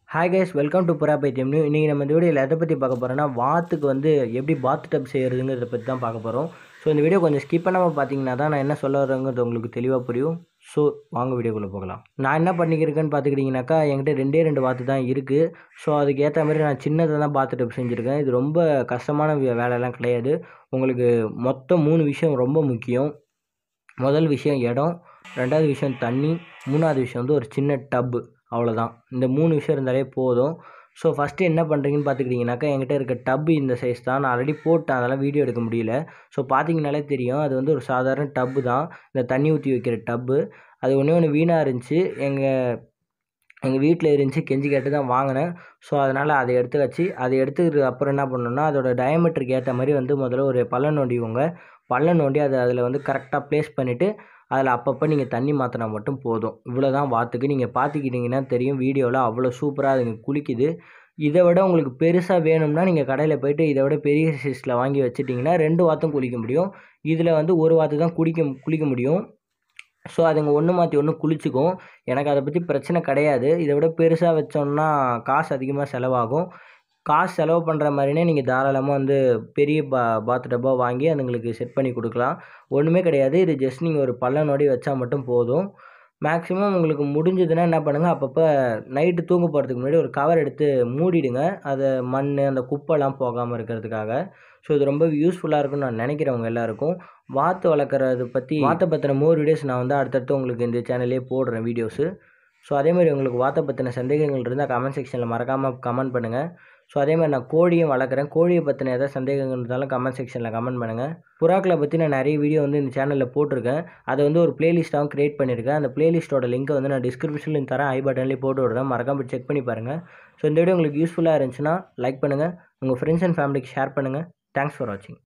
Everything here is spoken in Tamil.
ஹாய் கைஸ் வெல்கம் டு புறா பைத்தியம் நியூ இன்றைக்கி நம்ம இந்த வீடியோவில் எதை பற்றி பார்க்க போகிறோம்னா வாத்துக்கு வந்து எப்படி பாத் டப் செய்கிறதுங்கிறத பற்றி தான் பார்க்க போகிறோம் ஸோ இந்த வீடியோ கொஞ்சம் ஸ்கிப் பண்ணாமல் பார்த்தீங்கன்னா தான் நான் என்ன சொல்ல வரேங்கிறது உங்களுக்கு தெளிவாக புரியும் ஸோ வாங்க வீடியோக்குள்ளே போகலாம் நான் என்ன பண்ணிக்கிருக்கேன்னு பார்த்துக்கிட்டிங்கனாக்கா என்கிட்ட ரெண்டே ரெண்டு வாத்து தான் இருக்குது ஸோ அதுக்கு ஏற்ற மாதிரி நான் சின்னதாக தான் பாத் டப் செஞ்சுருக்கேன் இது ரொம்ப கஷ்டமான வே- வேலையெல்லாம் கிடையாது உங்களுக்கு மொத்தம் மூணு விஷயம் ரொம்ப முக்கியம் முதல் விஷயம் இடம் ரெண்டாவது விஷயம் தண்ணி மூணாவது விஷயம் வந்து ஒரு சின்ன டப்பு அவ்வளோதான் இந்த மூணு விஷயம் இருந்தாலே போதும் ஸோ ஃபஸ்ட்டு என்ன பண்ணுறீங்கன்னு பார்த்துக்கிட்டிங்கனாக்கா என்கிட்ட இருக்க டப்பு இந்த சைஸ் தான் நான் ஆல்ரெடி போட்டேன் அதெல்லாம் வீடியோ எடுக்க முடியல ஸோ பார்த்தீங்கனாலே தெரியும் அது வந்து ஒரு சாதாரண டப்பு தான் இந்த தண்ணி ஊற்றி வைக்கிற டப்பு அது ஒன்றே ஒன்று வீணாக இருந்துச்சு எங்கள் எங்கள் வீட்டில் இருந்துச்சு கெஞ்சி கேட்டு தான் வாங்கினேன் ஸோ அதனால் அதை எடுத்து வச்சு அதை எடுத்துக்கிறதுக்கு அப்புறம் என்ன பண்ணணும்னா அதோட டயமீட்டருக்கு ஏற்ற மாதிரி வந்து முதல்ல ஒரு பள்ளம் நோண்டிக்கோங்க பள்ளம் நோண்டி அதை அதில் வந்து கரெக்டாக ப்ளேஸ் பண்ணிவிட்டு அதில் அப்பப்போ நீங்கள் தண்ணி மாற்றினா மட்டும் போதும் இவ்வளோ தான் வாத்துக்கு நீங்கள் பார்த்துக்கிட்டிங்கன்னா தெரியும் வீடியோவில் அவ்வளோ சூப்பராக அதுங்க குளிக்குது இதை விட உங்களுக்கு பெருசாக வேணும்னா நீங்கள் கடையில் போயிட்டு இதை விட பெரிய சைஸில் வாங்கி வச்சுட்டிங்கன்னா ரெண்டு வாத்தும் குளிக்க முடியும் இதில் வந்து ஒரு வாத்து தான் குளிக்க குளிக்க முடியும் ஸோ அதுங்க ஒன்று மாற்றி ஒன்று குளிச்சுக்கும் எனக்கு அதை பற்றி பிரச்சனை கிடையாது இதை விட பெருசாக வச்சோம்னா காசு அதிகமாக செலவாகும் காசு செலவு பண்ணுற மாதிரினே நீங்கள் தாராளமாக வந்து பெரிய பா பாத் டப்பா வாங்கி அதுங்களுக்கு செட் பண்ணி கொடுக்கலாம் ஒன்றுமே கிடையாது இது ஜஸ்ட் நீங்கள் ஒரு பள்ளனோடி வச்சா மட்டும் போதும் மேக்ஸிமம் உங்களுக்கு முடிஞ்சதுன்னா என்ன பண்ணுங்கள் அப்பப்போ நைட்டு தூங்க போகிறதுக்கு முன்னாடி ஒரு கவர் எடுத்து மூடிடுங்க அதை மண் அந்த குப்பைலாம் போகாமல் இருக்கிறதுக்காக ஸோ இது ரொம்ப யூஸ்ஃபுல்லாக இருக்கும்னு நான் நினைக்கிறவங்க எல்லாருக்கும் வாத்து வளர்க்குறது பற்றி வாத்தை பற்றின மோர் வீடியோஸ் நான் வந்து அடுத்தடுத்து உங்களுக்கு இந்த சேனல்லே போடுறேன் வீடியோஸு ஸோ அதேமாதிரி உங்களுக்கு வாத்தை பற்றின சந்தேகங்கள் இருந்தால் கமெண்ட் செக்ஷனில் மறக்காமல் கமெண்ட் பண்ணுங்கள் ஸோ அதே மாதிரி நான் கோழியும் வளர்க்குறேன் கோழியை பற்றின எதாவது சந்தேகங்கள் இருந்தாலும் கமெண்ட் செக்ஷனில் கமெண்ட் பண்ணுங்கள் புறாக்களை பற்றி நான் நிறைய வீடியோ வந்து இந்த சேனலில் போட்டிருக்கேன் அதை வந்து ஒரு பிளேலிஸ்ட்டாகவும் க்ரியேட் பண்ணியிருக்கேன் அந்த பிளேலிஸ்ட்டோட லிங்க்கை வந்து நான் டிஸ்கிரிப்ஷன்லையும் தரேன் ஐ பட்டன்லேயும் போட்டு விடுறேன் மறக்காம செக் பண்ணி பாருங்கள் ஸோ இந்த வீடியோ உங்களுக்கு யூஸ்ஃபுல்லாக இருந்துச்சுன்னா லைக் பண்ணுங்கள் உங்கள் ஃப்ரெண்ட்ஸ் அண்ட் ஃபேமிலிக்கு ஷேர் பண்ணுங்கள் தேங்க்ஸ் ஃபார் வாட்சிங்